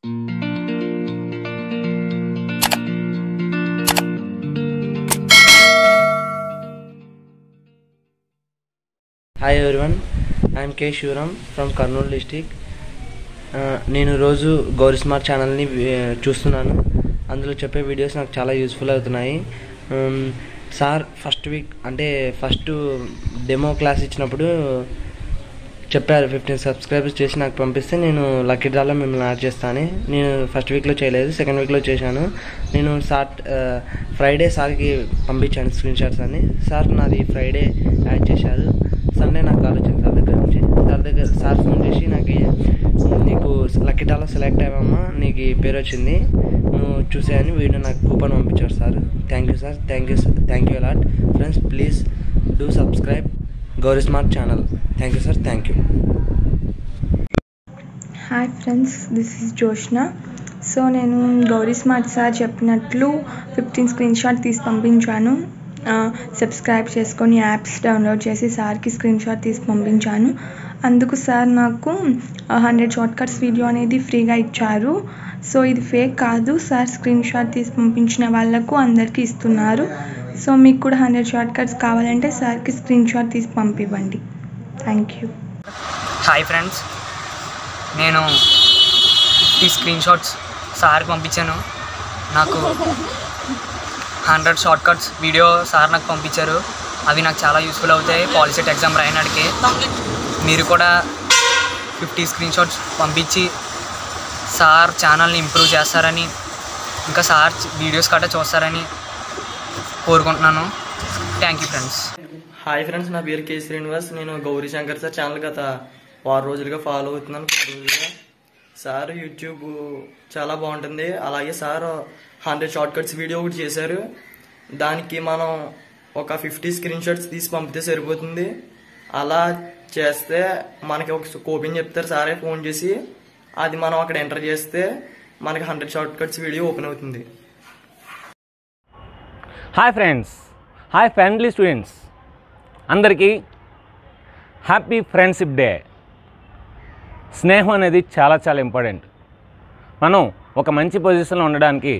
Hi everyone I'm K Sivaram from Kurnool district నేను రోజు Gauri smart ఛానల్ని ఆ, చూస్తున్నాను అందులో చెప్పే వీడియోస్ నాకు చాలా యూస్ఫుల్ అవుతున్నాయి ఉమ్, సార్ ఫస్ట్ వీక్ అంటే ఫస్ట్ డెమో క్లాస్ ఇచ్చినప్పుడు చెప్పారు ఫిఫ్టీన్ సబ్స్క్రైబర్స్ చేసి నాకు పంపిస్తే నేను లక్కీ డ్రాలో మిమ్మల్ని యాడ్ చేస్తాను నేను ఫస్ట్ వీక్లో చేయలేదు సెకండ్ వీక్లో చేశాను నేను సార్ ఫ్రైడే సార్కి పంపించాను స్క్రీన్ షాట్స్ అన్ని సార్ నాది ఫ్రైడే యాడ్ చేశారు సండే నాకు కాల్ వచ్చింది సార్ దగ్గర నుంచి సార్ దగ్గర సార్ ఫోన్ చేసి నాకు నీకు లక్కీ డ్రాలో సెలెక్ట్ అయ్యామమ్మా నీకు ఈ పేరు వచ్చింది నువ్వు చూసేయని వీడియో నాకు కూపన్ పంపించారు sir thank you sir thank you thank you a lot friends please do subscribe Gowri smart channel thank you sir thank you hi friends this is Joshna so నేను గౌరీ స్మార్ట్ సార్ చెప్పినట్లు ఫిఫ్టీన్ స్క్రీన్ షాట్ తీసి పంపించాను subscribe చేసుకొని apps download చేసి సార్కి screenshot తీసి పంపించాను అందుకు సార్ నాకు హండ్రెడ్ షార్ట్ కట్స్ వీడియో అనేది ఫ్రీగా ఇచ్చారు సో ఇది ఫేక్ కాదు సార్ స్క్రీన్ షాట్ తీసి పంపించిన వాళ్ళకు అందరికీ ఇస్తున్నారు సో మీకు కూడా హండ్రెడ్ షార్ట్ కట్స్ కావాలంటే సార్కి స్క్రీన్ షాట్ తీసి పంపివ్వండి థ్యాంక్ యూ హాయ్ ఫ్రెండ్స్ నేను ఫిఫ్టీ స్క్రీన్ షాట్స్ సార్ పంపించాను నాకు hundred shortcuts video sir నాకు పంపించారు అవి నాకు చాలా యూస్ఫుల్ అవుతాయి పాలిసెట్ ఎగ్జామ్ రాయడానికి మీరు కూడా ఫిఫ్టీ స్క్రీన్ షాట్స్ పంపించి సార్ ఛానల్ని ఇంప్రూవ్ చేస్తారని ఇంకా సార్ వీడియోస్ కట్ట చూస్తారని కోరుకుంటున్నాను thank you friends hi friends నా పేరు కే శ్రీనివాస్ నేను గౌరీ శంకర్ సార్ ఛానల్ గత వారం రోజులుగా ఫాలో అవుతున్నాను పది రోజులుగా సార్ యూట్యూబ్ చాలా బాగుంటుంది అలాగే sir hundred shortcuts video ఒకటి చేశారు దానికి మనం ఒక ఫిఫ్టీ స్క్రీన్ షాట్స్ తీసి పంపితే సరిపోతుంది అలా చేస్తే మనకి ఒక కోపింగ్ చెప్తారు సారే ఫోన్ చేసి అది మనం అక్కడ ఎంటర్ చేస్తే మనకి hundred shortcuts video open అవుతుంది hi friends hi friendly students అందరికీ హ్యాపీ ఫ్రెండ్షిప్ డే స్నేహం అనేది చాలా చాలా ఇంపార్టెంట్ మనం ఒక మంచి పొజిషన్లో ఉండడానికి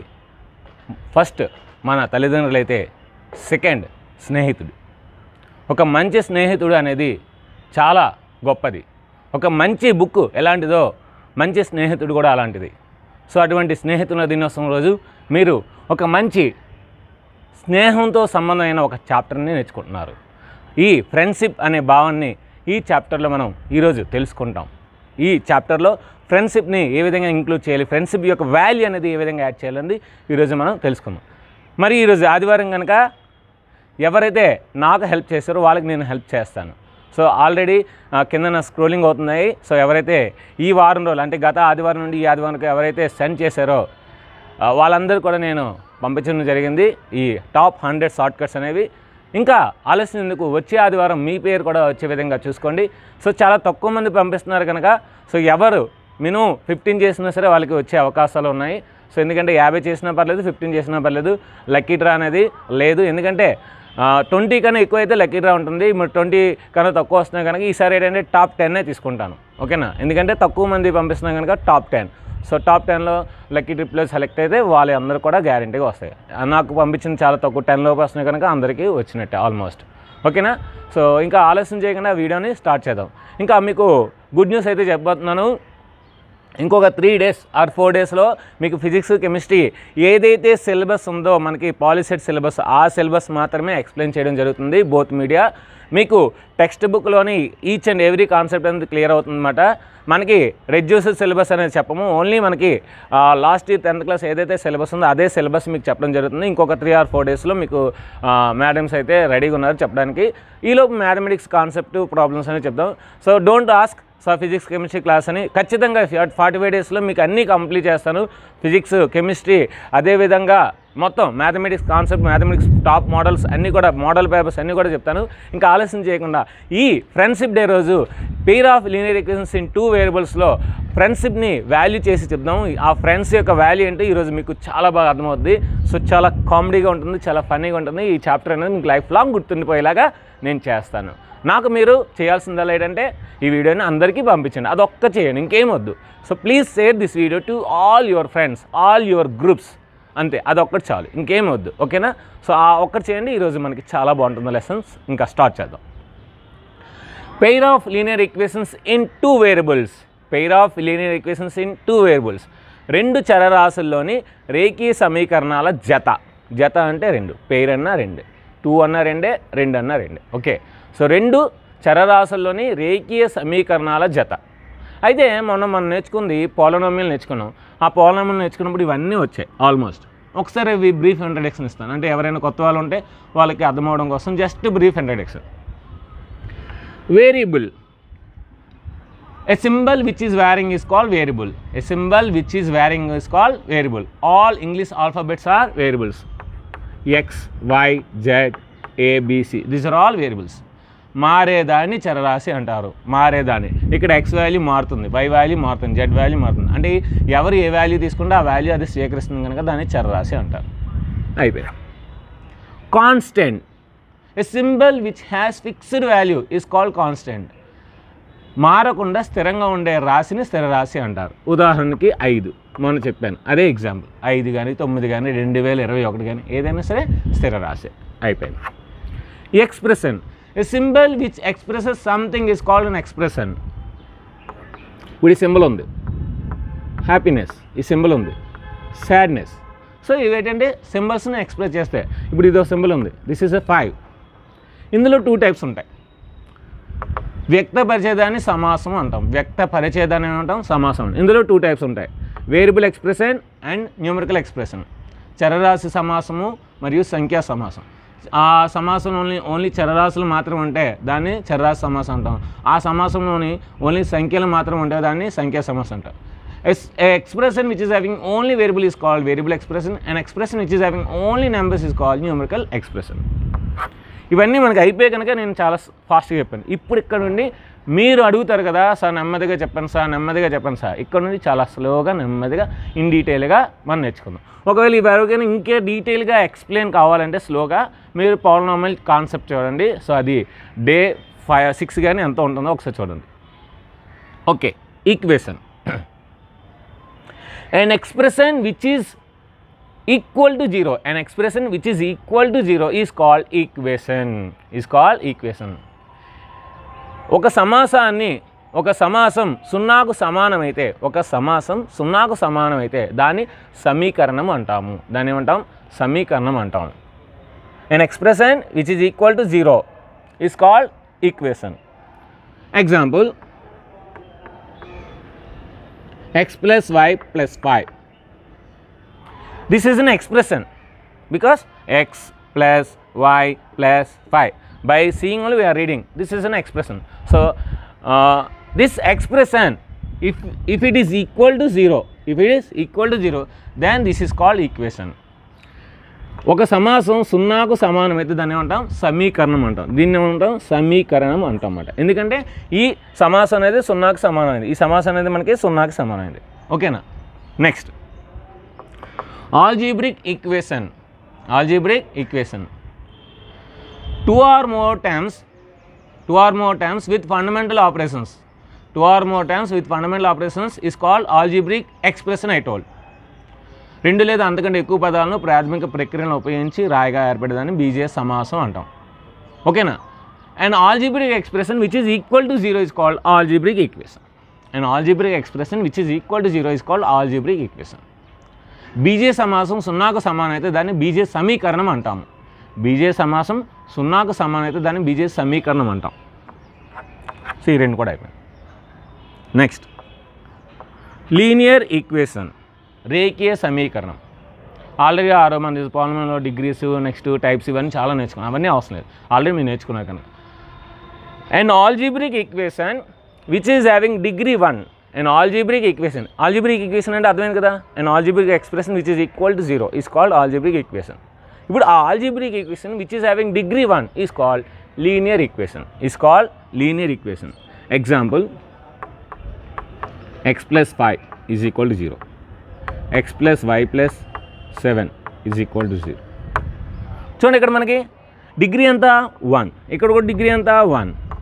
ఫస్ట్ మన తల్లిదండ్రులు అయితే సెకండ్ స్నేహితుడు ఒక మంచి స్నేహితుడు అనేది చాలా గొప్పది ఒక మంచి బుక్ ఎలాంటిదో మంచి స్నేహితుడు కూడా అలాంటిది సో అటువంటి స్నేహితుల దినోత్సవం రోజు మీరు ఒక మంచి స్నేహంతో సంబంధమైన ఒక చాప్టర్ని నేర్చుకుంటున్నారు ఈ ఫ్రెండ్షిప్ అనే భావాన్ని ఈ చాప్టర్లో మనం ఈరోజు తెలుసుకుంటాం ఈ చాప్టర్లో ఫ్రెండ్షిప్ని ఏ విధంగా ఇంక్లూడ్ చేయాలి ఫ్రెండ్షిప్ యొక్క వాల్యూ అనేది ఏ విధంగా యాడ్ చేయాలనేది ఈరోజు మనం తెలుసుకుందాం మరి ఈరోజు ఆదివారం కనుక ఎవరైతే నాకు హెల్ప్ చేశారో వాళ్ళకి నేను హెల్ప్ చేస్తాను సో ఆల్రెడీ కింద నా స్క్రోలింగ్ అవుతున్నాయి సో ఎవరైతే ఈ వారం రోజులు అంటే గత ఆదివారం నుండి ఈ ఆదివారంకి ఎవరైతే సెండ్ చేశారో ఆ, వాళ్ళందరూ కూడా నేను పంపించడం జరిగింది ఈ టాప్ హండ్రెడ్ షార్ట్ కట్స్ అనేవి ఇంకా ఆలస్యం ఎందుకు వచ్చే ఆదివారం మీ పేరు కూడా వచ్చే విధంగా చూసుకోండి సో చాలా తక్కువ మంది పంపిస్తున్నారు కనుక సో ఎవరు మినిమం ఫిఫ్టీన్ చేసినా సరే వాళ్ళకి వచ్చే అవకాశాలు ఉన్నాయి సో ఎందుకంటే యాభై చేసినా పర్లేదు ఫిఫ్టీన్ చేసినా పర్లేదు లక్కీ డ్రా అనేది లేదు ఎందుకంటే ట్వంటీ కన్నా ఎక్కువ అయితే లక్కీ డ్రా ఉంటుంది మరి ట్వంటీ కన్నా తక్కువ వస్తున్నాయి కనుక ఈసారి ఏంటంటే టాప్ టెన్నే తీసుకుంటాను ఓకేనా ఎందుకంటే తక్కువ మంది పంపిస్తున్నాం కనుక టాప్ టెన్ సో టాప్ టెన్లో లక్కీ ట్రిప్లో సెలెక్ట్ అయితే వాళ్ళందరూ కూడా గ్యారంటీగా వస్తాయి ఆ, నాకు పంపించిన చాలా తక్కువ టెన్ లోపు వస్తున్నాయి కనుక అందరికీ వచ్చినట్టే ఆల్మోస్ట్ ఓకేనా సో ఇంకా ఆలస్యం చేయకుండా వీడియోని స్టార్ట్ చేద్దాం ఇంకా మీకు గుడ్ న్యూస్ అయితే చెప్పబోతున్నాను ఇంకొక త్రీ డేస్ ఆర్ ఫోర్ డేస్లో మీకు ఫిజిక్స్ కెమిస్ట్రీ ఏదైతే సిలబస్ ఉందో మనకి పాలిసెట్ సిలబస్ ఆ సిలబస్ మాత్రమే ఎక్స్ప్లెయిన్ చేయడం జరుగుతుంది బోత్ మీడియా మీకు టెక్స్ట్ బుక్లోని ఈచ్ అండ్ ఎవ్రీ కాన్సెప్ట్ అనేది క్లియర్ అవుతుందన్నమాట మనకి రెడ్యూస్డ్ సిలబస్ అనేది చెప్పము ఓన్లీ మనకి లాస్ట్ ఇయర్ టెన్త్ క్లాస్ ఏదైతే సిలబస్ ఉందో అదే సిలబస్ మీకు చెప్పడం జరుగుతుంది ఇంకొక త్రీ ఆర్ ఫోర్ డేస్లో మీకు మేడమ్స్ అయితే రెడీగా ఉన్నారు చెప్పడానికి ఈలోపు మ్యాథమెటిక్స్ కాన్సెప్ట్ ప్రాబ్లమ్స్ అనేది చెప్దాం so don't ask so physics chemistry class అని ఖచ్చితంగా ఫార్టీ ఫైవ్ డేస్లో మీకు అన్నీ కంప్లీట్ చేస్తాను ఫిజిక్స్ కెమిస్ట్రీ అదేవిధంగా మొత్తం mathematics concept mathematics top models అన్నీ కూడా మోడల్ పేపర్స్ అన్నీ కూడా చెప్తాను ఇంకా ఆలస్యం చేయకుండా ఈ ఫ్రెండ్షిప్ డే రోజు pair of linear equations in two వేరియబుల్స్లో ఫ్రెండ్షిప్ని వాల్యూ చేసి చెప్దాం ఆ ఫ్రెండ్స్ యొక్క వాల్యూ ఏంటో ఈరోజు మీకు చాలా బాగా అర్థమవుద్ది సో చాలా కామెడీగా ఉంటుంది చాలా ఫన్నీగా ఉంటుంది ఈ చాప్టర్ అనేది మీకు లైఫ్ లాంగ్ గుర్తుండిపోయేలాగా నేను చేస్తాను నాకు మీరు చేయాల్సిందల్లా ఏంటంటే ఈ వీడియోని అందరికీ పంపించండి అదొక్క చేయండి ఇంకేం వద్దు so please share this video to all your friends all your groups అంతే అదొక్కటి చాలు ఇంకేం వద్దు ఓకేనా సో ఆ ఒక్కటి చేయండి ఈరోజు మనకి చాలా బాగుంటుంది లెసన్స్ ఇంకా స్టార్ట్ చేద్దాం pair of linear equations in two variables pair of linear equations in two variables రెండు చరరాశుల్లోని రేఖీయ సమీకరణాల జత జత అంటే రెండు పెయిర్ అన్న రెండు టూ అన్న రెండే రెండు అన్న రెండే ఓకే సో రెండు చరరాశుల్లోని రేఖీయ సమీకరణాల జత అయితే మొన్న మనం నేర్చుకుంది పోలనోమియల్ నేర్చుకున్నాం ఆ పోలనోమియల్ నేర్చుకున్నప్పుడు ఇవన్నీ వచ్చాయి ఆల్మోస్ట్ ఒకసారి ఇవి బ్రీఫ్ ఇంట్రడక్షన్ ఇస్తాను అంటే ఎవరైనా కొత్త వాళ్ళు ఉంటే వాళ్ళకి అర్థమవడం కోసం just brief introduction variable a symbol which is varying is called variable a symbol which is varying is called variable all english alphabets are variables x y z a b c these are all variables మారేదాన్ని చరరాశి అంటారు మారేదాన్ని ఇక్కడ X value మారుతుంది Y value మారుతుంది Z value మారుతుంది అంటే ఎవరు ఏ వాల్యూ తీసుకుంటే ఆ వాల్యూ అది స్వీకరిస్తుంది కనుక దాన్ని చరరాశి అంటారు అయిపోయింది constant a symbol which has fixed value is called constant మారకుండా స్థిరంగా ఉండే రాశిని స్థిర రాశి అంటారు ఉదాహరణకి ఐదు మొన్న చెప్పాను అదే ఎగ్జాంపుల్ ఐదు కానీ తొమ్మిది కానీ రెండు వేల ఇరవై ఒకటి కానీ ఏదైనా సరే స్థిర రాశి అయిపోయింది expression a symbol which expresses something is called an expression ఇప్పుడు ఈ సింబల్ ఉంది హ్యాపీనెస్ ఈ సింబల్ ఉంది సాడ్నెస్ సో ఇవేంటంటే సింబల్స్ని ఎక్స్ప్రెస్ చేస్తే ఇప్పుడు ఇదో సింబల్ ఉంది దిస్ ఈజ్ ఎ ఫైవ్ ఇందులో టూ టైప్స్ ఉంటాయి వ్యక్తపరిచేదాన్ని సమాసం అంటాం వ్యక్తపరిచేదాన్ని అంటాం సమాసం అంటాం. ఇందులో టూ టైప్స్ ఉంటాయి variable expression and numerical expression చరరాశి సమాసము మరియు సంఖ్యా సమాసం ఆ సమాసం ఓన్లీ ఓన్లీ చరరాశులు మాత్రం ఉంటే దాన్ని చరరాశి సమాసం అంటాం ఆ సమాసంలోని ఓన్లీ సంఖ్యలు మాత్రం ఉంటే దాన్ని సంఖ్యా సమాసం అంటాం expression which is having only variable is called variable expression and expression which is having only numbers is called numerical expression ఇవన్నీ మనకి అయిపోయి కనుక నేను చాలా ఫాస్ట్గా చెప్పాను ఇప్పుడు ఇక్కడ నుండి మీరు అడుగుతారు కదా సార్ నెమ్మదిగా చెప్పండి సార్ నెమ్మదిగా చెప్పండి సార్ ఇక్కడ నుండి చాలా స్లోగా నెమ్మదిగా ఇన్ డీటెయిల్గా మనం నేర్చుకుందాం ఒకవేళ ఈ ఎవరికైనా ఇంకే డీటెయిల్గా ఎక్స్ప్లెయిన్ కావాలంటే స్లోగా మీరు పౌర్ణామల్ కాన్సెప్ట్ చూడండి సో అది డే ఫైవ్ సిక్స్ కానీ ఎంత ఉంటుందో ఒకసారి చూడండి okay equation an expression which is equal to 0 an expression which is equal to 0 is called equation is called equation ఒక సమాసాన్ని ఒక సమాసం సున్నాకు సమానమైతే ఒక సమాసం సున్నాకు సమానమైతే దాన్ని సమీకరణం అంటాము దాన్ని ఏమంటాం సమీకరణం అంటాం an expression which is equal to 0 is called equation example x plus y plus 5. This is an expression because x plus y plus 5. By seeing only we are reading. This is an expression. So, uh, this expression if, if it is equal to 0, if it is equal to 0, then this is called equation. ఒక సమాసం సున్నాకు సమానమైతే దాన్ని ఏమంటాం సమీకరణం అంటాం దీన్ని ఏమంటాం సమీకరణం అంటాం అన్నమాట ఎందుకంటే ఈ సమాసం అనేది సున్నాకు సమానమైంది ఈ సమాసం అనేది మనకి సున్నాకి సమానమైంది ఓకేనా next algebraic equation algebraic equation two or more times two or more times with fundamental operations two or more times with fundamental operations is called algebraic expression I told రెండు లేదా అంతకంటే ఎక్కువ పదాలను ప్రాథమిక ప్రక్రియలను ఉపయోగించి రాయిగా ఏర్పడేదాన్ని బీజేఎస్ సమాసం అంటాం ఓకేనా and algebraic expression which is equal to zero is called algebraic equation and algebraic expression which is equal to zero is called algebraic equation బీజే సమాసం సున్నాకు సమానం అయితే దాన్ని బీజే సమీకరణం అంటాము బీజే సమాసం సున్నాకు సమానం అయితే దాన్ని బీజే సమీకరణం అంటాం సో ఈ రెండు కూడా అయిపోయింది నెక్స్ట్ లీనియర్ ఈక్వేషన్ రేఖీయ సమీకరణం ఆల్రెడీ ఆరో మంది పాలనలో డిగ్రీస్ నెక్స్ట్ టైప్స్ ఇవన్నీ చాలా నేర్చుకున్నాం అవన్నీ అవసరం లేదు ఆల్రెడీ మీరు నేర్చుకున్నారు కనుక and algebraic equation which is having degree one and algebraic equation algebraic equation అంటే అర్థమైంది కదా and algebraic expression which is equal to zero is called algebraic equation ఇప్పుడు ఆ algebraic equation which is having degree one is called linear equation is called linear equation example X plus five is equal to zero X plus why plus seven is equal to zero చూడండి ఇక్కడ మనకి degree ఎంత one ఇక్కడ కూడా degree ఎంత one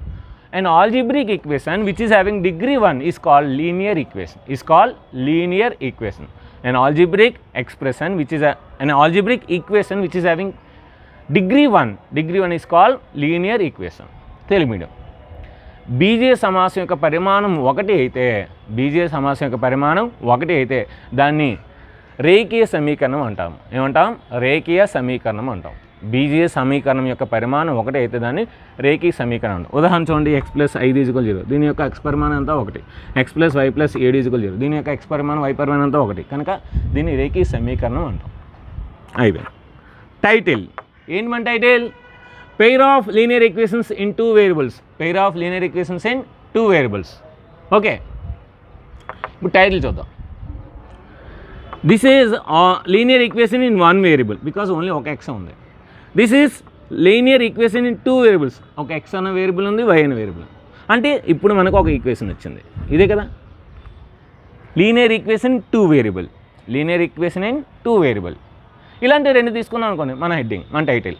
an algebraic equation which is having degree 1 is called linear equation is called linear equation an algebraic expression which is a, an algebraic equation which is having degree 1 degree 1 is called linear equation Telugu medium బీజీయ సమాసం యొక్క పరిమాణం ఒకటి అయితే బీజీయ సమాసం యొక్క పరిమాణం ఒకటి అయితే దాన్ని రేఖీయ సమీకరణం అంటాం ఏమంటాం రేఖీయ సమీకరణం అంటాం బీజీయ సమీకరణం యొక్క పరిమాణం ఒకటి అయితే దాన్ని రేఖీయ సమీకరణం అంటాం ఉదాహరణ చూడండి ఎక్స్ ప్లస్ ఐదు ఈజుకల్ జీరో దీని యొక్క ఎక్స్ పరిమాణం అంతా ఒకటి ఎక్స్ ప్లస్ వై ప్లస్ ఏడు ఈజుకల్ జీరో దీని యొక్క ఎక్స్ పరిమాణం వై పరిమాణం అంతా ఒకటి కనుక దీన్ని రేఖీయ సమీకరణం అంటాం అయిపోయింది టైటిల్ ఏంటి మన title pair of linear equations in two variables pair of linear equations in two variables okay ఇప్పుడు టైటిల్ చూద్దాం this is linear equation in one variable because only ఒక ఎక్స్ ఉంది this is linear equation in two variables ఒక X అన్న variable ఉంది Y అన్న variable అంటే ఇప్పుడు మనకు ఒక ఈక్వేషన్ వచ్చింది ఇదే కదా linear equation two variable linear equation in two variable ఇలాంటి రెండు తీసుకున్నాం అనుకోండి మన హెడ్డింగ్ మన title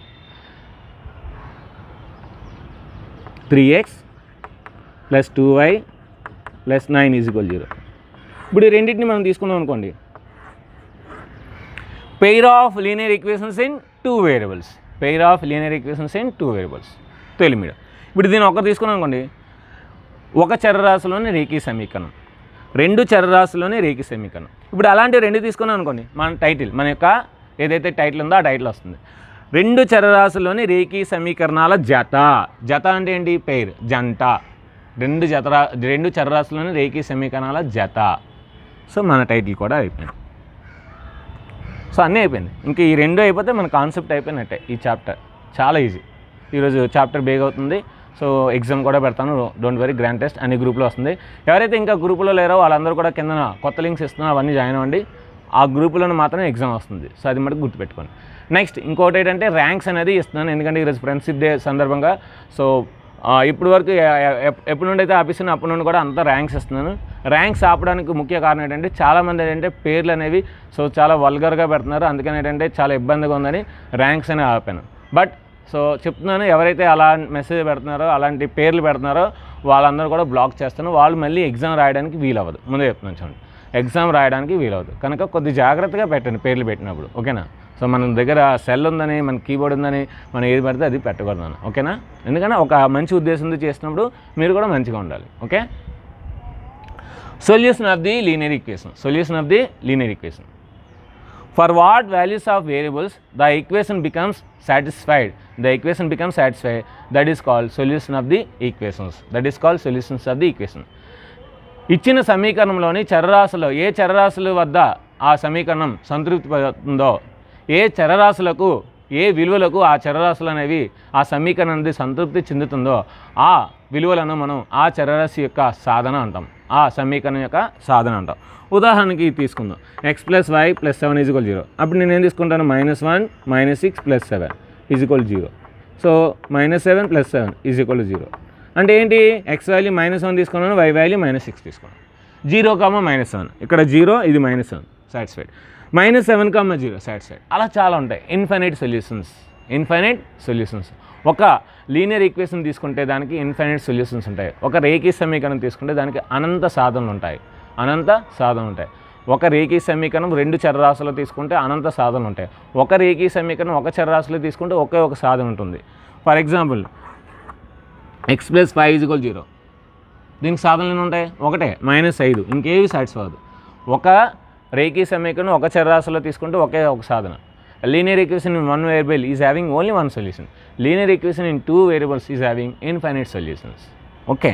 three X plus two why plus nine is equal zero ఇప్పుడు ఈ రెండింటిని మనం తీసుకున్నాం అనుకోండి pair of linear equations in two variables pair of linear equations in two variables Telugu medium ఇప్పుడు దీన్ని ఒకటి తీసుకున్నాం అనుకోండి ఒక చరరాశిలోని రేఖీ సమీకరణం రెండు చరరాశిలోని రేఖీ సమీకరణం ఇప్పుడు అలాంటి రెండు తీసుకున్నాం అనుకోండి మన టైటిల్ మన యొక్క ఏదైతే టైటిల్ ఉందో ఆ టైటిల్ వస్తుంది రెండు చరరాశుల్లోని రేఖీ సమీకరణాల జత జత అంటే ఏంటి పేర్ జంట రెండు జతరా రెండు చరరాశుల్లోని రేఖీ సమీకరణాల జత సో మన టైటిల్ కూడా అయిపోయింది సో అన్నీ అయిపోయింది ఇంకా ఈ రెండు అయిపోతే మన కాన్సెప్ట్ అయిపోయినట్టే ఈ చాప్టర్ చాలా ఈజీ ఈరోజు చాప్టర్ బేగ్ అవుతుంది సో ఎగ్జామ్ కూడా పెడతాను డోంట్ వెరీ గ్రాండ్ టెస్ట్ అన్ని గ్రూప్లో వస్తుంది ఎవరైతే ఇంకా గ్రూపులో లేరో వాళ్ళందరూ కూడా కింద కొత్త లింక్స్ ఇస్తున్నారు అవన్నీ జాయిన్ అవ్వండి ఆ గ్రూపులను మాత్రమే ఎగ్జామ్ వస్తుంది సో అది మటుకు గుర్తుపెట్టుకోండి నెక్స్ట్ ఇంకోటి ఏంటంటే ర్యాంక్స్ అనేది ఇస్తున్నాను ఎందుకంటే ఈరోజు ఫ్రెండ్షిప్ డే సందర్భంగా సో ఆ, ఇప్పుడు వరకు ఎ- ఎ- ఎప్- ఎప్పటి నుండి అయితే ఆపిస్తున్నా అప్పటి నుండి కూడా అంతా ర్యాంక్స్ ఇస్తున్నాను ర్యాంక్స్ ఆపడానికి ముఖ్య కారణం ఏంటంటే చాలామంది ఏంటంటే పేర్లు అనేవి సో చాలా వల్గర్గా పెడుతున్నారు అందుకని ఏంటంటే చాలా ఇబ్బందిగా ఉందని ర్యాంక్స్ అని ఆపాను బట్ సో చెప్తున్నాను ఎవరైతే అలా మెసేజ్ పెడుతున్నారో అలాంటి పేర్లు పెడుతున్నారో వాళ్ళందరూ కూడా బ్లాక్ చేస్తాను వాళ్ళు మళ్ళీ ఎగ్జామ్ రాయడానికి వీలవ్వదు ముందే చెప్తున్నాను చూడండి ఎగ్జామ్ రాయడానికి వీలవదు కనుక కొద్ది జాగ్రత్తగా పెట్టండి పేర్లు పెట్టినప్పుడు ఓకేనా సో మన దగ్గర సెల్ ఉందని మన కీబోర్డ్ ఉందని మనం ఏది పడితే అది పెట్టకూడదు ఓకేనా ఎందుకంటే ఒక మంచి ఉద్దేశంతో చేసినప్పుడు మీరు కూడా మంచిగా ఉండాలి okay solution of the linear equation solution of the linear equation For what values of variables the equation becomes satisfied, the equation becomes satisfied. That is called solution of the equations. That is called solutions of the equation. ఇచ్చిన సమీకరణంలోని చరరాశులు ఏ చరరాశుల వద్ద ఆ సమీకరణం సంతృప్తి పడుతుందో ఏ చరరాశులకు ఏ విలువలకు ఆ చరరాశులు అనేవి ఆ సమీకరణం అనేది సంతృప్తి చెందుతుందో ఆ విలువలను మనం ఆ చరరాశి యొక్క సాధన అంటాం ఆ సమీకరణం యొక్క సాధన అంటాం ఉదాహరణకి ఇది తీసుకుందాం x plus why plus seven equal zero అప్పుడు నేను ఏం తీసుకుంటాను minus one minus six plus seven equal zero so minus seven plus seven is equal zero అంటే ఏంటి ఎక్స్ వాల్యూ మైనస్ వన్ తీసుకున్నాను వై వాల్యూ మైనస్ సిక్స్ తీసుకున్నాను zero comma minus seven ఇక్కడ zero ఇది minus seven satisfied minus seven comma zero satisfied అలా చాలా ఉంటాయి infinite solutions infinite solutions ఒక లీనియర్ ఈక్వేషన్ తీసుకుంటే దానికి ఇన్ఫైనైట్ సొల్యూషన్స్ ఉంటాయి ఒక రేఖీ సమీకరణం తీసుకుంటే దానికి అనంత సాధనలు ఉంటాయి అనంత సాధనలు ఉంటాయి ఒక రేఖీ సమీకరణం రెండు చరరాశులు తీసుకుంటే అనంత సాధనలు ఉంటాయి ఒక రేఖీ సమీకరణం ఒక చరరాశులు తీసుకుంటే ఒకే ఒక సాధన ఉంటుంది for example X plus five equal zero దీనికి సాధనలు ఎన్ని ఉంటాయి ఒకటే మైనస్ ఐదు ఇంకేవి సాటిస్ఫై అవ్వదు ఒక రేఖీ సమీకరణం ఒక చరరాశిలో తీసుకుంటే ఒకే ఒక సాధన linear equation in one variable is having only one solution linear equation in two variables is having infinite solutions okay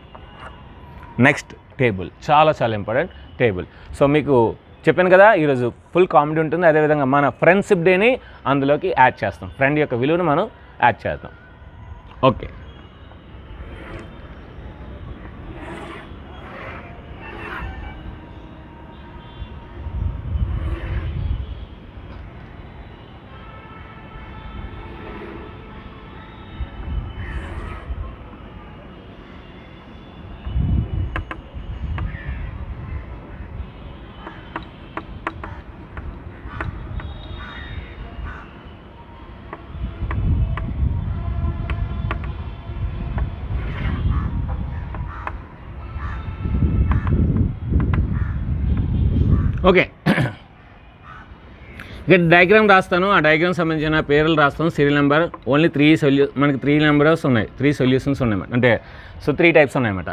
next table చాలా చాలా ఇంపార్టెంట్ టేబుల్ సో మీకు చెప్పాను కదా ఈరోజు ఫుల్ కామెడీ ఉంటుంది అదేవిధంగా మన ఫ్రెండ్షిప్ డేని అందులోకి యాడ్ చేస్తాం ఫ్రెండ్ యొక్క విలువను మనం యాడ్ చేద్దాం ఓకే ఓకే ఇక్కడ డయాగ్రామ్ రాస్తాను ఆ డయాగ్రామ్ సంబంధించిన పేర్లు రాస్తాను సీరియల్ నెంబర్ ఓన్లీ త్రీ సొల్యూ మనకి త్రీ నెంబర్స్ ఉన్నాయి త్రీ సొల్యూషన్స్ ఉన్నాయి అంటే సో త్రీ టైప్స్ ఉన్నాయన్నమాట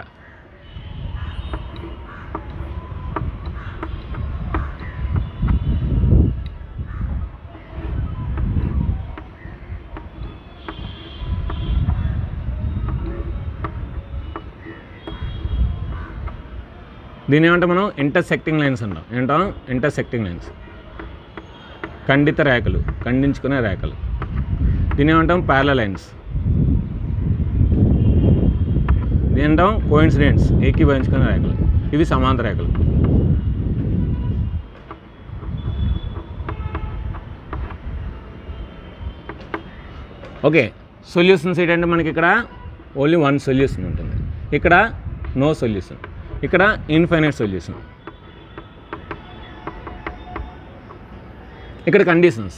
దీని ఏమంటే మనం ఇంటర్సెక్టింగ్ లైన్స్ అంటాం ఏంటాం ఇంటర్సెక్టింగ్ లైన్స్ ఖండిత రేఖలు ఖండించుకునే రేఖలు దీని ఏమంటాం ప్యారల లైన్స్ దీని అంటాం కోయిన్సిడెంట్స్ ఏకీభవించుకునే రేఖలు ఇవి సమాంతర రేఖలు ఓకే సొల్యూషన్స్ ఏంటంటే మనకి ఇక్కడ ఓన్లీ వన్ సొల్యూషన్ ఉంటుంది ఇక్కడ నో సొల్యూషన్ ఇక్కడ ఇన్ఫైనైట్ సొల్యూషన్ ఇక్కడ కండిషన్స్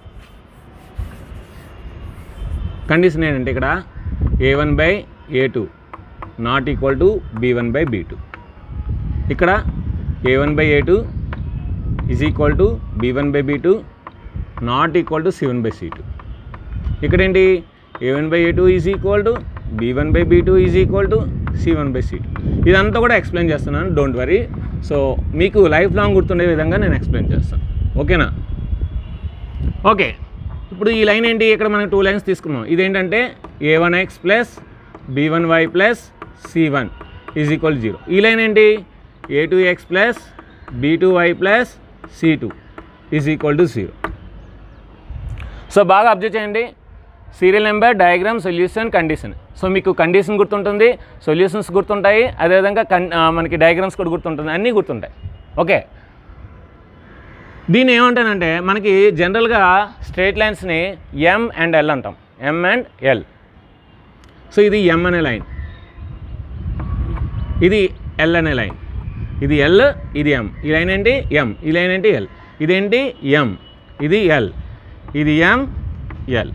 కండిషన్ ఏంటంటే ఇక్కడ A one by A two not equal to B one by B two ఇక్కడ A one by A two is equal to B one by B two not equal to C one by C two ఇక్కడ ఏంటి A one by A two is equal to B one by B two is equal to C one by C two ఇదంతా కూడా explain చేస్తున్నాను don't worry so మీకు life long గుర్తుండే విధంగా నేను explain చేస్తాను ఓకేనా ఓకే ఇప్పుడు ఈ లైన్ ఏంటి ఇక్కడ మనం టూ లైన్స్ తీసుకున్నాం ఇదేంటంటే A one x plus B one y plus C one is equal zero ఈ లైన్ ఏంటి A two x plus B two why plus C two is equal to zero so బాగా observe చేయండి serial number diagram solution condition so మీకు condition గుర్తుంటుంది solutions గుర్తుంటాయి అదేవిధంగా కన్ ఆ, మనకి డయాగ్రామ్స్ కూడా గుర్తుంటుంది అన్నీ గుర్తుంటాయి ఓకే దీన్ని ఏమంటానంటే మనకి జనరల్గా స్ట్రేట్ లైన్స్ని ఎం అండ్ ఎల్ అంటాం ఎం అండ్ ఎల్ సో ఇది ఎం అనే లైన్ ఇది ఎల్ అనే లైన్ ఇది ఎల్ ఇది ఎం ఈ లైన్ ఏంటి ఎం ఈ లైన్ ఏంటి ఎల్ ఇదేంటి ఎం ఇది ఎల్ ఇది ఎం ఎల్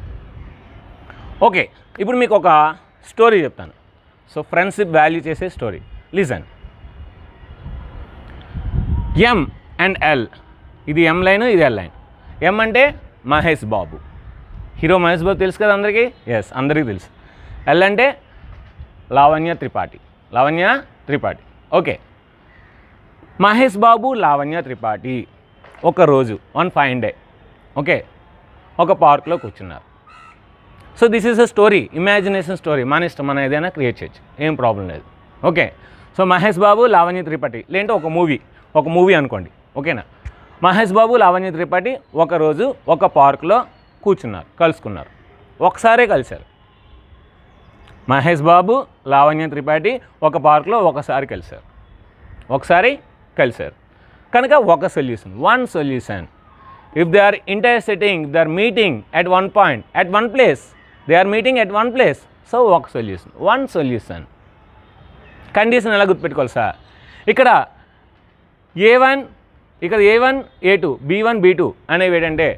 ఓకే ఇప్పుడు మీకు ఒక స్టోరీ చెప్తాను సో ఫ్రెండ్షిప్ వాల్యూ చేసే story listen M and L ఇది ఎం లైన్ ఇది ఎల్ లైన్ ఎం అంటే మహేష్ బాబు హీరో మహేష్ బాబు తెలుసు కదా అందరికీ ఎస్ అందరికీ తెలుసు ఎల్ అంటే లావణ్య త్రిపాఠి లావణ్య త్రిపాఠి ఓకే మహేష్ బాబు లావణ్య త్రిపాఠి ఒక రోజు వన్ ఫైన్ డే ఓకే ఒక పార్క్లో కూర్చున్నారు so this is a story imagination story మన ఇష్టం మనం ఏదైనా క్రియేట్ చేయొచ్చు ఏం ప్రాబ్లం లేదు ఓకే సో మహేష్ బాబు లావణ్య త్రిపాఠి లేదంటే ఒక మూవీ ఒక మూవీ అనుకోండి ఓకేనా మహేష్ బాబు లావణ్య త్రిపాఠి ఒకరోజు ఒక పార్క్లో కూర్చున్నారు కలుసుకున్నారు ఒకసారే కలిశారు మహేష్ బాబు లావణ్య త్రిపాఠి ఒక పార్క్లో ఒకసారి కలిశారు ఒకసారి కలిశారు కనుక ఒక solution one solution if they are intersecting they are meeting at one point at one place they are meeting at one place so ఒక సొల్యూషన్ వన్ సొల్యూషన్ కండిషన్ ఎలా గుర్తుపెట్టుకోవాలి సార్ ఇక్కడ ఏ వన్ ఇక్కడ A one A two B one B two అనేవి ఏంటంటే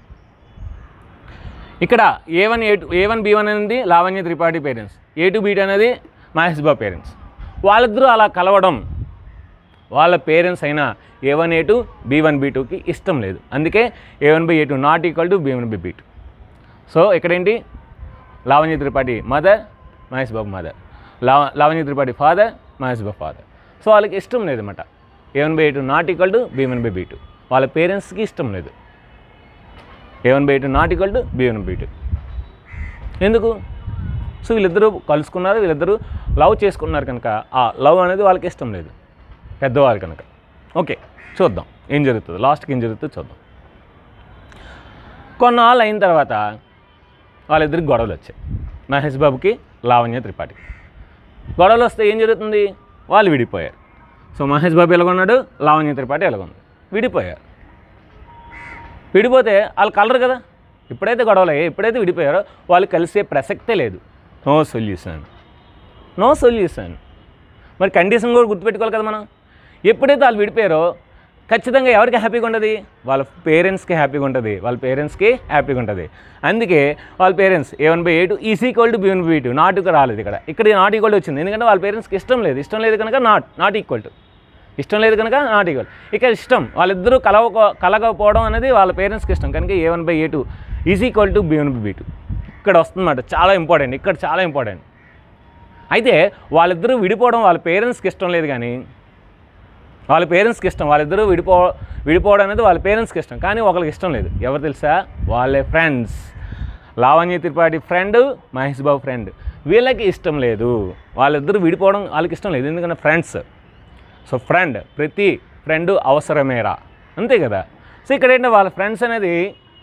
ఇక్కడ A one A two A one B one అనేది Lavanya Tripathi parents A two B two అనేది మహేష్ బాబు పేరెంట్స్ వాళ్ళిద్దరూ అలా కలవడం వాళ్ళ పేరెంట్స్ అయినా A one A two B one B టూకి ఇష్టం లేదు అందుకే A one by A two not equal to B one by B two so ఇక్కడేంటి లావణ్య త్రిపాఠి మదర్ మహేష్ బాబు మదర్ లావ Lavanya Tripathi father Mahesh Babu father so వాళ్ళకి ఇష్టం లేదన్నమాట A one by A two not equal to B one by B two వాళ్ళ పేరెంట్స్కి ఇష్టం లేదు A one by two not equal to B one by two ఎందుకు సో వీళ్ళిద్దరూ కలుసుకున్నారు వీళ్ళిద్దరూ లవ్ చేసుకున్నారు కనుక ఆ లవ్ అనేది వాళ్ళకి ఇష్టం లేదు పెద్దవాళ్ళు కనుక ఓకే చూద్దాం ఏం జరుగుతుంది లాస్ట్కి ఏం జరుగుతుందో చూద్దాం కొన్నాళ్ళు అయిన తర్వాత వాళ్ళిద్దరికి గొడవలు వచ్చాయి మహేష్ బాబుకి లావణ్య త్రిపాఠికి గొడవలు వస్తే ఏం జరుగుతుంది వాళ్ళు విడిపోయారు సో మహేష్ బాబు ఎలాగొన్నాడు లావణ్య త్రిపాఠి ఎలాగొంది విడిపోయారు విడిపోతే వాళ్ళు కలరు కదా ఎప్పుడైతే గొడవలు అయ్యాయి ఎప్పుడైతే విడిపోయారో వాళ్ళు కలిసే ప్రసక్తే లేదు నో సొల్యూషన్ నో సొల్యూషన్ మరి కండిషన్ కూడా గుర్తుపెట్టుకోవాలి కదా మనం ఎప్పుడైతే వాళ్ళు విడిపోయారో ఖచ్చితంగా ఎవరికి హ్యాపీగా ఉంటుంది వాళ్ళ పేరెంట్స్కి హ్యాపీగా ఉంటుంది వాళ్ళ పేరెంట్స్కి హ్యాపీగా ఉంటుంది అందుకే వాళ్ళ parents A one by A two is equal to B one by two నాటుకు రాలేదు ఇక్కడ ఇక్కడ నాట్ ఈక్వల్ వచ్చింది ఎందుకంటే వాళ్ళ పేరెంట్స్కి ఇష్టం లేదు ఇష్టం లేదు కనుక నాట్ నాట్ ఈక్వల్ టు ఇష్టం లేదు కనుక నాట్ ఈక్వల్ ఇక ఇష్టం వాళ్ళిద్దరూ కలవ కలగకపోవడం అనేది వాళ్ళ పేరెంట్స్కి ఇష్టం కనుక A one by A two is equal to B one by B two ఇక్కడ వస్తుందన్నమాట చాలా ఇంపార్టెంట్ ఇక్కడ చాలా ఇంపార్టెంట్ అయితే వాళ్ళిద్దరూ విడిపోవడం వాళ్ళ పేరెంట్స్కి ఇష్టం లేదు కానీ వాళ్ళ పేరెంట్స్కి ఇష్టం వాళ్ళిద్దరూ విడిపో విడిపోవడం అనేది వాళ్ళ పేరెంట్స్కి ఇష్టం కానీ ఒకరికి ఇష్టం లేదు ఎవరు తెలుసా వాళ్ళే friends Lavanya Tripathi friend Mahesh Babu friend వీళ్ళకి ఇష్టం లేదు వాళ్ళిద్దరూ విడిపోవడం వాళ్ళకి ఇష్టం లేదు ఎందుకంటే ఫ్రెండ్స్ సో ఫ్రెండ్ ప్రతి ఫ్రెండ్ అవసరమేరా అంతే కదా సో ఇక్కడ ఏంటంటే వాళ్ళ ఫ్రెండ్స్ అనేది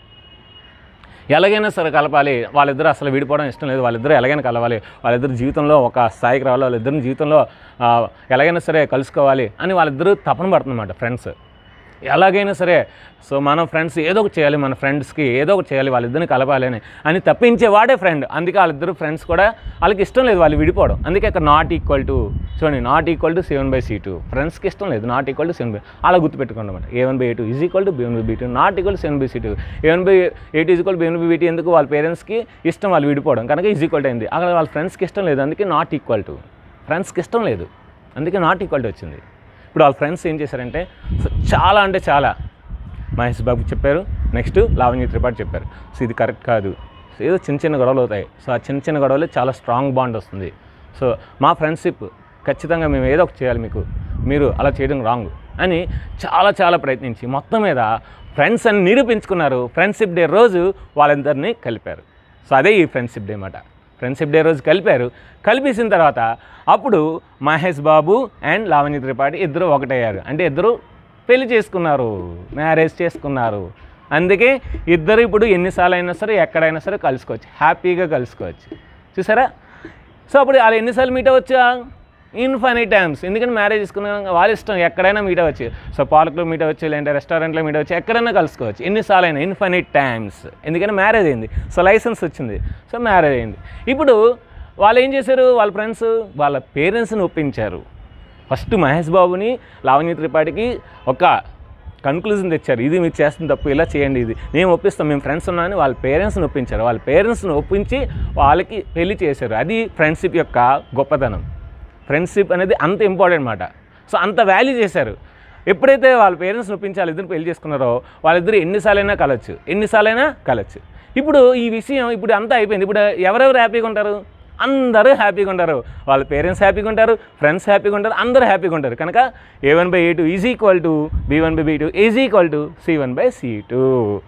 ఎలాగైనా సరే కలపాలి వాళ్ళిద్దరూ అసలు విడిపోవడం ఇష్టం లేదు వాళ్ళిద్దరూ ఎలాగైనా కలవాలి వాళ్ళిద్దరు జీవితంలో ఒక స్థాయికి రావాలి వాళ్ళిద్దరు జీవితంలో ఆ, ఎలాగైనా సరే కలుసుకోవాలి అని వాళ్ళిద్దరూ తపన పడుతుందన్నమాట ఫ్రెండ్స్ ఎలాగైనా సరే సో మనం ఫ్రెండ్స్ ఏదో ఒకటి చేయాలి మన ఫ్రెండ్స్కి ఏదో ఒకటి చేయాలి వాళ్ళిద్దరిని కలపాలి అని అని తప్పించే వాడే ఫ్రెండ్ అందుకే వాళ్ళిద్దరు ఫ్రెండ్స్ కూడా వాళ్ళకి ఇష్టం లేదు వాళ్ళు విడిపోవడం అందుకే అక్కడ నాట్ ఈక్వల్ టు చూడండి not equal to seven by C two ఫ్రెండ్స్కి ఇష్టం లేదు not equal to seven by అలా గుర్తుపెట్టుకోండి అనమాట A one by A two is equal to B one by B two not equal to seven by C two A one by A two is equal B one by B two ఎందుకు వాళ్ళ పేరెంట్స్కి ఇష్టం వాళ్ళు విడిపోవడం కనుక is equal to అయింది అక్కడ వాళ్ళ ఫ్రెండ్స్కి ఇష్టం లేదు అందుకే నాట్ ఈక్వల్ టు ఫ్రెండ్స్కి ఇష్టం లేదు అందుకే నాట్ ఈక్వల్ టు వచ్చింది ఇప్పుడు వాళ్ళ ఫ్రెండ్స్ ఏం చేశారంటే సో చాలా అంటే చాలా మహేష్ బాబు చెప్పారు నెక్స్ట్ లావణ్య త్రిపాఠి చెప్పారు సో ఇది కరెక్ట్ కాదు సో ఏదో చిన్న చిన్న గొడవలు అవుతాయి సో ఆ చిన్న చిన్న గొడవలు చాలా స్ట్రాంగ్ బాండ్ వస్తుంది సో మా ఫ్రెండ్షిప్ ఖచ్చితంగా మేము ఏదో ఒకటి చేయాలి మీకు మీరు అలా చేయడం రాంగ్ అని చాలా చాలా ప్రయత్నించి మొత్తం మీద ఫ్రెండ్స్ అని నిరూపించుకున్నారు ఫ్రెండ్షిప్ డే రోజు వాళ్ళందరినీ కలిపారు సో అదే ఈ ఫ్రెండ్షిప్ డే అన్నమాట ఫ్రెండ్షిప్ డే రోజు కలిపారు కలిపేసిన తర్వాత అప్పుడు మహేష్ బాబు అండ్ లావణ్య త్రిపాఠి ఇద్దరు ఒకటయ్యారు అంటే ఇద్దరు పెళ్లి చేసుకున్నారు మ్యారేజ్ చేసుకున్నారు అందుకే ఇద్దరు ఇప్పుడు ఎన్నిసార్లు అయినా సరే ఎక్కడైనా సరే కలుసుకోవచ్చు హ్యాపీగా కలుసుకోవచ్చు చూసారా సో అప్పుడు వాళ్ళు ఎన్నిసార్లు మీట్ అవ్వచ్చా ఇన్ఫైనైట్ టైమ్స్ ఎందుకంటే మ్యారేజ్ చేసుకున్న వాళ్ళ ఇష్టం ఎక్కడైనా మీట్ అవ్వచ్చు సో పార్క్లో మీట్ అవ్వచ్చు లేదంటే రెస్టారెంట్లో మీట్ అవ్వచ్చు ఎక్కడైనా కలుసుకోవచ్చు ఎన్నిసార్లు అయినా ఇన్ఫైనైట్ టైమ్స్ ఎందుకంటే మ్యారేజ్ అయింది సో లైసెన్స్ వచ్చింది సో మ్యారేజ్ అయింది ఇప్పుడు వాళ్ళు ఏం చేశారు వాళ్ళ ఫ్రెండ్స్ వాళ్ళ పేరెంట్స్ని ఒప్పించారు ఫస్ట్ మహేష్ బాబుని లావణ్య త్రిపాఠికి ఒక కన్క్లూజన్ తెచ్చారు ఇది మీరు చేస్తున్న తప్పు ఇలా చేయండి ఇది మేము ఒప్పిస్తాం మేము ఫ్రెండ్స్ ఉన్నామని వాళ్ళ పేరెంట్స్ని ఒప్పించారు వాళ్ళ పేరెంట్స్ని ఒప్పించి వాళ్ళకి పెళ్లి చేశారు అది ఫ్రెండ్షిప్ యొక్క గొప్పతనం ఫ్రెండ్షిప్ అనేది అంత ఇంపార్టెంట్ మాట సో అంత వాల్యూ చేశారు ఎప్పుడైతే వాళ్ళ పేరెంట్స్ని ఒప్పించి వాళ్ళిద్దరు పెళ్లి చేసుకున్నారో వాళ్ళిద్దరు ఎన్నిసార్లైనా కలవచ్చు ఎన్నిసార్లైనా కలవచ్చు ఇప్పుడు ఈ విషయం ఇప్పుడు అంతా అయిపోయింది ఇప్పుడు ఎవరెవరు హ్యాపీగా ఉంటారు అందరూ హ్యాపీగా ఉంటారు వాళ్ళ పేరెంట్స్ హ్యాపీగా ఉంటారు ఫ్రెండ్స్ హ్యాపీగా ఉంటారు అందరూ హ్యాపీగా ఉంటారు కనుక A one by A two is equal to B one by B two is equal to C one by C two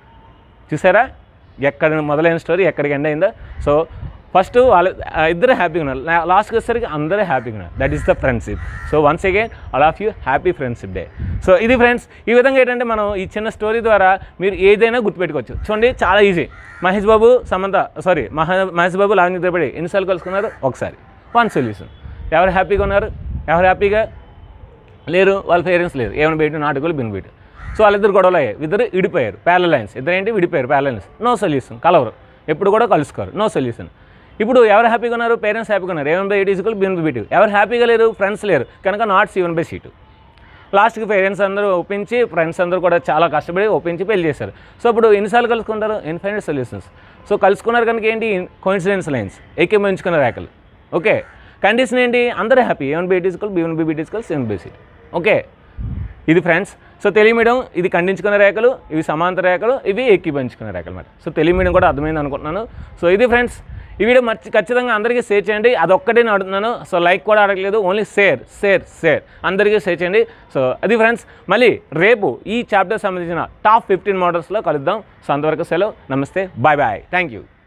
చూసారా ఎక్కడ మొదలైన స్టోరీ ఎక్కడికి ఎండ్ అయిందో సో ఫస్ట్ వాళ్ళ ఆ ఇద్దరు హ్యాపీగా ఉన్నారు లా- లాస్ట్కి వచ్చేసరికి అందరూ హ్యాపీగా ఉన్నారు that is the friendship so once again all of you happy friendship day so ఇది ఫ్రెండ్స్ ఈ విధంగా ఏంటంటే మనం ఈ చిన్న స్టోరీ ద్వారా మీరు ఏదైనా గుర్తుపెట్టుకోవచ్చు చూడండి చాలా ఈజీ మహేష్ బాబు సమంత సారీ మహా మహేష్ బాబు లావణ్య త్రిపాఠి ఎన్నిసార్లు కలుసుకున్నారు ఒకసారి వన్ సొల్యూషన్ ఎవరు హ్యాపీగా ఉన్నారు ఎవరు హ్యాపీగా లేరు వాళ్ళ పేరెంట్స్ లేరు ఏమైనా బయట నాటుకోలు బిన్ బయట సో వాళ్ళిద్దరు గొడవలు అయ్యాయి ఇద్దరు విడిపోయారు ప్యారల లైన్స్ ఇద్దరు ఏంటి విడిపోయారు ప్యారల లైన్స్ నో సొల్యూషన్ కలవరు ఎప్పుడు కూడా కలుసుకోరు నో సొల్యూషన్ ఇప్పుడు ఎవరు హ్యాపీగా ఉన్నారు పేరెంట్స్ హ్యాపీగా ఉన్నారు A one by eight equal B one by two ఎవరు హ్యాపీగా లేరు ఫ్రెండ్స్ లేరు కనుక not C one by C two లాస్ట్కి పేరెంట్స్ అందరూ ఒప్పించి ఫ్రెండ్స్ అందరూ కూడా చాలా కష్టపడి ఒప్పించి పెళ్లి చేశారు సో ఇప్పుడు ఎన్నిసార్లు కలుసుకుంటారు ఇన్ఫైనైట్ సొల్యూషన్స్ సో కలుసుకున్నారు కనుక ఏంటి కోయిన్సిడెన్స్ లైన్స్ ఏకీభవించుకున్న రేఖలు ఓకే కండిషన్ ఏంటి అందరూ happy A one by equal B one by B two equal seven by C okay ఇది ఫ్రెండ్స్ సో తెలియ మీడియం ఇది ఖండించుకునే రేఖలు ఇవి సమాంతర రేఖలు ఇవి ఎక్కిపించుకునే రేఖలు అన్నమాట సో తెలియ మీడియం కూడా అర్థమైంది అనుకుంటున్నాను సో ఇది ఫ్రెండ్స్ ఈ వీడియో మర్చి ఖచ్చితంగా అందరికీ షేర్ చేయండి అదొక్కటే నేను అడుగుతున్నాను సో లైక్ కూడా అడగలేదు ఓన్లీ షేర్ షేర్ షేర్ అందరికీ షేర్ చేయండి సో అది ఫ్రెండ్స్ మళ్ళీ రేపు ఈ చాప్టర్ సంబంధించిన టాప్ ఫిఫ్టీన్ మోడల్స్లో కలుద్దాం సో అంతవరకు సెలవు నమస్తే బాయ్ బాయ్ థ్యాంక్ యూ